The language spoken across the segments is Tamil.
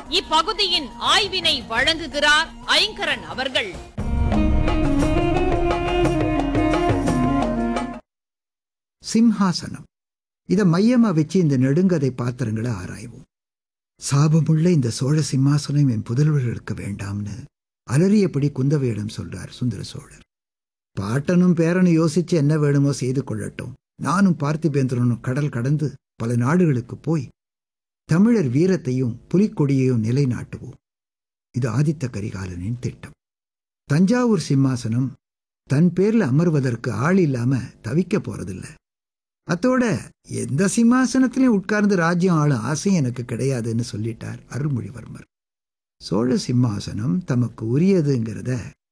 இப்பகுதியின் ஆய்வினை வழங்குகிறார் ஐங்கரன் அவர்கள் சிம்ஹாசனம் இத மையமா வச்சு இந்த நெடுங்கதை பாத்திரங்களை ஆராய்வோம் சாபமுள்ள இந்த சோழ சிம்மாசனம் என் புதல்வர்களுக்கு வேண்டாம்னு அலறியபடி குந்தவையிடம் சொல்றார் சுந்தர சோழர் பாட்டனும் பேரனும் யோசிச்சு என்ன வேணுமோ செய்து கொள்ளட்டும் நானும் பார்த்திபேந்திரனும் கடல் கடந்து பல நாடுகளுக்கு போய் தமிழர் வீரத்தையும் புலிக்கொடியையும் நிலைநாட்டுவோம் இது ஆதித்த கரிகாலனின் திட்டம் தஞ்சாவூர் சிம்மாசனம் தன் பேர்ல அமர்வதற்கு ஆள் இல்லாம தவிக்க போறதில்ல அத்தோட எந்த சிம்மாசனத்திலையும் உட்கார்ந்து ராஜ்யம் ஆளும் ஆசை எனக்கு கிடையாதுன்னு சொல்லிட்டார் அருள்மொழிவர்மர் சோழ சிம்மாசனம் தமக்கு உரியதுங்கிறத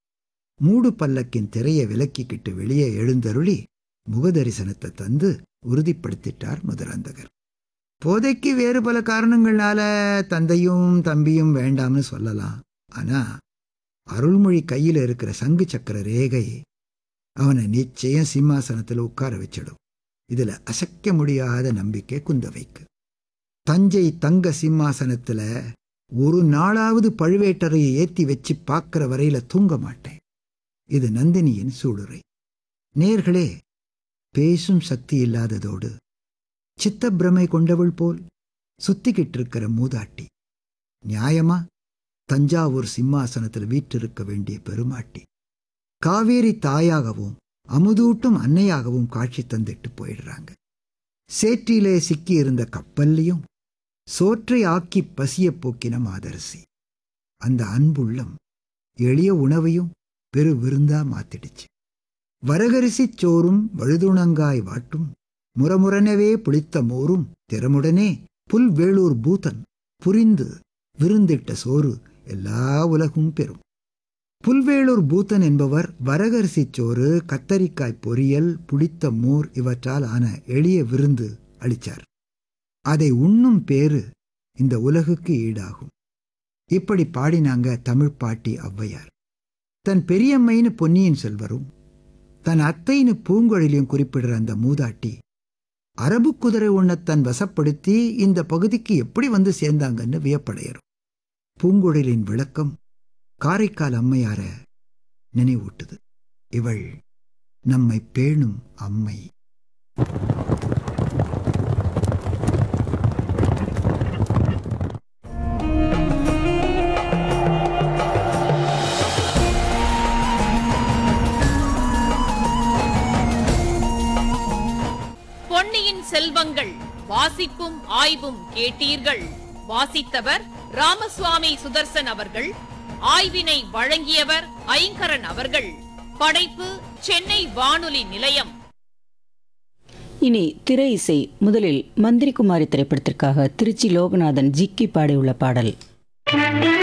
மூடு பல்லக்கின் திரையை விலக்கிக்கிட்டு வெளியே எழுந்தருளி முகதரிசனத்தை தந்து உறுதிப்படுத்திட்டார் மதுராந்தகர் போதைக்கு வேறு பல காரணங்களால தந்தையும் தம்பியும் வேண்டாம்னு சொல்லலாம் ஆனா அருள்மொழி கையில இருக்கிற சங்கு சக்கர ரேகை அவனை நிச்சயம் சிம்மாசனத்துல உட்கார வச்சிடும் இதுல அசைக்க முடியாத நம்பிக்கை குந்தவைக்கு தஞ்சை தங்க சிம்மாசனத்துல ஒரு நாளாவது பழுவேட்டரையை ஏத்தி வச்சு பார்க்கிற வரையில தூங்க மாட்டேன் இது நந்தினியின் சூளுரை நேர்களே பேசும் சக்தி இல்லாததோடு சித்தப்பிரமை கொண்டவள் போல் சுத்திக்கிட்டு இருக்கிற மூதாட்டி நியாயமா தஞ்சாவூர் சிம்மாசனத்தில் வீற்றிருக்க வேண்டிய பெருமாட்டி காவேரி தாயாகவும் அமுதூட்டும் அன்னையாகவும் காட்சி தந்துட்டு போயிடுறாங்க சேற்றிலே சிக்கி இருந்த கப்பல்லையும் சோற்றை ஆக்கி பசிய போக்கின மாதரசி அந்த அன்புள்ளம் எளிய உணவையும் பெரு விருந்தா மாத்திடுச்சு வரகரிசிச் சோறும் வழுதுணங்காய் வாட்டும் முரமுரனவே புளித்த மோரும் திறமுடனே புல் வேளூர் பூதன் புரிந்து விருந்திட்ட சோறு எல்லா உலகும் பெறும் புல்வேளூர் பூத்தன் என்பவர் வரகரிசிச் சோறு கத்தரிக்காய் பொரியல் புளித்த மோர் இவற்றால் ஆன எளிய விருந்து அளிச்சார் அதை உண்ணும் பேரு இந்த உலகுக்கு ஈடாகும் இப்படி பாடினாங்க தமிழ் பாட்டி ஔவையார் தன் பெரியம்மைன்னு பொன்னியின் செல்வரும் தன் அத்தைன்னு பூங்கொழிலையும் குறிப்பிடுற அந்த மூதாட்டி அரபு குதிரை ஒன்றை தன் வசப்படுத்தி இந்த பகுதிக்கு எப்படி வந்து சேர்ந்தாங்கன்னு வியப்படையரும் பூங்குழலின் விளக்கம் காரைக்கால் அம்மையார நினைவூட்டுது இவள் நம்மை பேணும் அம்மை பொன்னியின் செல்வங்கள் வாசிப்பும் ஆய்வும் கேட்டீர்கள் வாசித்தவர் ராமசுவாமி சுதர்சன் அவர்கள் ஆய்வினை வழங்கியவர் ஐங்கரன் அவர்கள் படைப்பு சென்னை வானொலி நிலையம் இனி திரை இசை முதலில் மந்திரிகுமாரி திரைப்படத்திற்காக திருச்சி லோகநாதன் ஜிக்கி பாடியுள்ள பாடல்